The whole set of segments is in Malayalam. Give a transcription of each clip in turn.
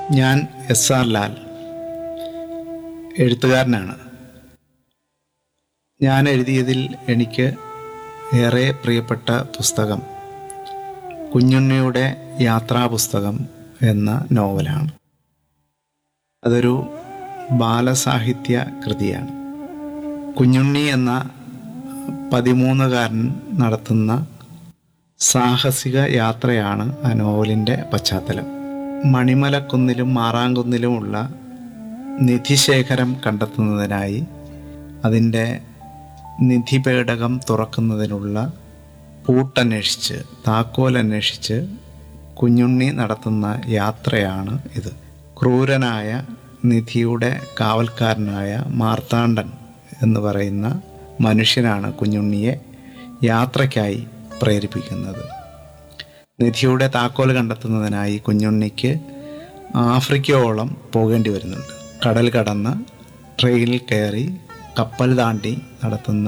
ഞാൻ എസ് ആർ ലാൽ എഴുത്തുകാരനാണ് ഞാൻ എഴുതിയതിൽ എനിക്ക് ഏറെ പ്രിയപ്പെട്ട പുസ്തകം കുഞ്ഞുണ്ണിയുടെ യാത്രാപുസ്തകം എന്ന നോവലാണ് അതൊരു ബാലസാഹിത്യ കൃതിയാണ് കുഞ്ഞുണ്ണി എന്ന പതിമൂന്നുകാരൻ നടത്തുന്ന സാഹസിക യാത്രയാണ് ആ നോവലിൻ്റെ പശ്ചാത്തലം മണിമലക്കുന്നിലും മാറാങ്കുന്നിലുമുള്ള നിധിശേഖരം കണ്ടെത്തുന്നതിനായി അതിൻ്റെ നിധിപേടകം തുറക്കുന്നതിനുള്ള പൂട്ടന്വേഷിച്ച് താക്കോൽ അന്വേഷിച്ച് കുഞ്ഞുണ്ണി നടത്തുന്ന യാത്രയാണ് ഇത് ക്രൂരനായ നിധിയുടെ കാവൽക്കാരനായ മാർത്താണ്ഡൻ എന്ന് പറയുന്ന മനുഷ്യനാണ് കുഞ്ഞുണ്ണിയെ യാത്രയ്ക്കായി പ്രേരിപ്പിക്കുന്നത് നിധിയുടെ താക്കോൽ കണ്ടെത്തുന്നതിനായി കുഞ്ഞുണ്ണിക്ക് ആഫ്രിക്കയോളം പോകേണ്ടി വരുന്നുണ്ട് കടൽ കടന്ന് ട്രെയിനിൽ കയറി കപ്പൽ താണ്ടി നടത്തുന്ന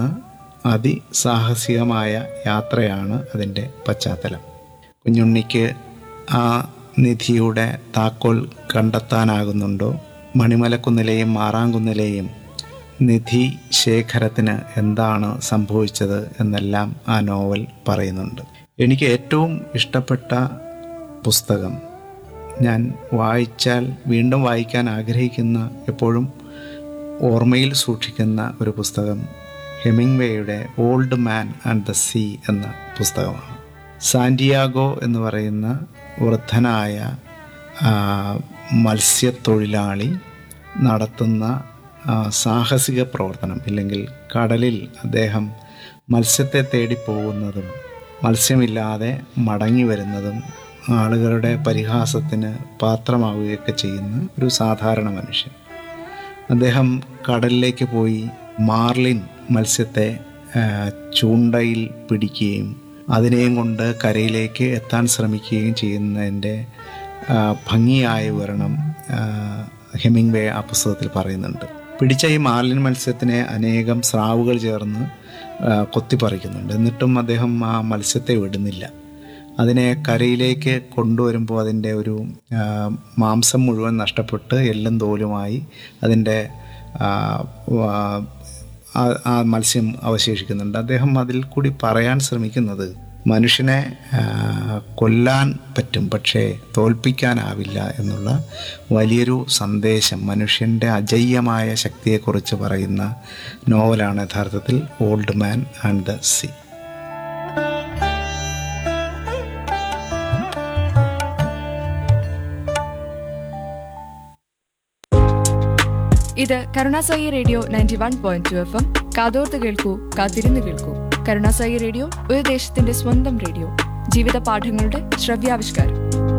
അതിസാഹസികമായ യാത്രയാണ് അതിൻ്റെ പശ്ചാത്തലം കുഞ്ഞുണ്ണിക്ക് ആ നിധിയുടെ താക്കോൽ കണ്ടെത്താനാകുന്നുണ്ടോ മണിമലക്കുന്നിലെയും മാറാങ്കുന്നിലെയും നിധി ശേഖരത്തിന് എന്താണ് സംഭവിച്ചത് എന്നെല്ലാം ആ നോവൽ പറയുന്നുണ്ട് എനിക്ക് ഏറ്റവും ഇഷ്ടപ്പെട്ട പുസ്തകം ഞാൻ വായിച്ചാൽ വീണ്ടും വായിക്കാൻ ആഗ്രഹിക്കുന്ന എപ്പോഴും ഓർമ്മയിൽ സൂക്ഷിക്കുന്ന ഒരു പുസ്തകം ഹെമിംഗ്വേയുടെ old man and the sea എന്ന പുസ്തകമാണ് സാന്റിയാഗോ എന്ന് പറയുന്ന വൃദ്ധനായ ആ, മത്സ്യത്തൊഴിലാളി നടത്തുന്ന ആ, സാഹസിക പ്രവർത്തനം ഇല്ലെങ്കിൽ കടലിൽ അദ്ദേഹം മത്സ്യത്തെ തേടി പോകുന്നതും മത്സ്യമില്ലാതെ മടങ്ങി വരുന്നതും ആളുകളുടെ പരിഹാസത്തിന് പാത്രമാവുകയൊക്കെ ചെയ്യുന്ന ഒരു സാധാരണ മനുഷ്യൻ അദ്ദേഹം കടലിലേക്ക് പോയി മാർലിൻ മത്സ്യത്തെ ആ, ചൂണ്ടയിൽ പിടിക്കുകയും അതിനെയും കൊണ്ട് കരയിലേക്ക് എത്താൻ ശ്രമിക്കുകയും ചെയ്യുന്നതിൻ്റെ ആ, ഭംഗിയായ വിവരണം ആ, ഹെമിംഗ്വേ ആ പുസ്തകത്തിൽ പറയുന്നുണ്ട് പിടിച്ച ഈ മാർലിൻ മത്സ്യത്തിനെ അനേകം സ്രാവുകൾ ചേർന്ന് ആ, കൊത്തിപ്പറിക്കുന്നുണ്ട് എന്നിട്ടും അദ്ദേഹം ആ മത്സ്യത്തെ വിടുന്നില്ല അതിനെ കരയിലേക്ക് കൊണ്ടുവരുമ്പോൾ അതിൻ്റെ ഒരു ആ, മാംസം മുഴുവൻ നഷ്ടപ്പെട്ട് എല്ലും തോലുമായി അതിൻ്റെ ആ, വാ- ആ- ആ മത്സ്യം അവശേഷിക്കുന്നുണ്ട് അദ്ദേഹം അതിൽ കൂടി പറയാൻ ശ്രമിക്കുന്നത് മനുഷ്യനെ ആ, കൊല്ലാൻ പറ്റും പക്ഷേ തോൽപ്പിക്കാനാവില്ല എന്നുള്ള വലിയൊരു സന്ദേശം മനുഷ്യൻ്റെ അജയ്യമായ ശക്തിയെക്കുറിച്ച് പറയുന്ന നോവലാണ് യഥാർത്ഥത്തിൽ old man and the sea ഇത് കരുണാസായി radio ninety one point two F M കാതോർത്ത് കേൾക്കൂ കാത്തിരുന്ന് കേൾക്കൂ കരുണാസായി റേഡിയോ ഒരു ദേശത്തിന്റെ സ്വന്തം റേഡിയോ ജീവിത പാഠങ്ങളുടെ ശ്രവ്യാവിഷ്കാരം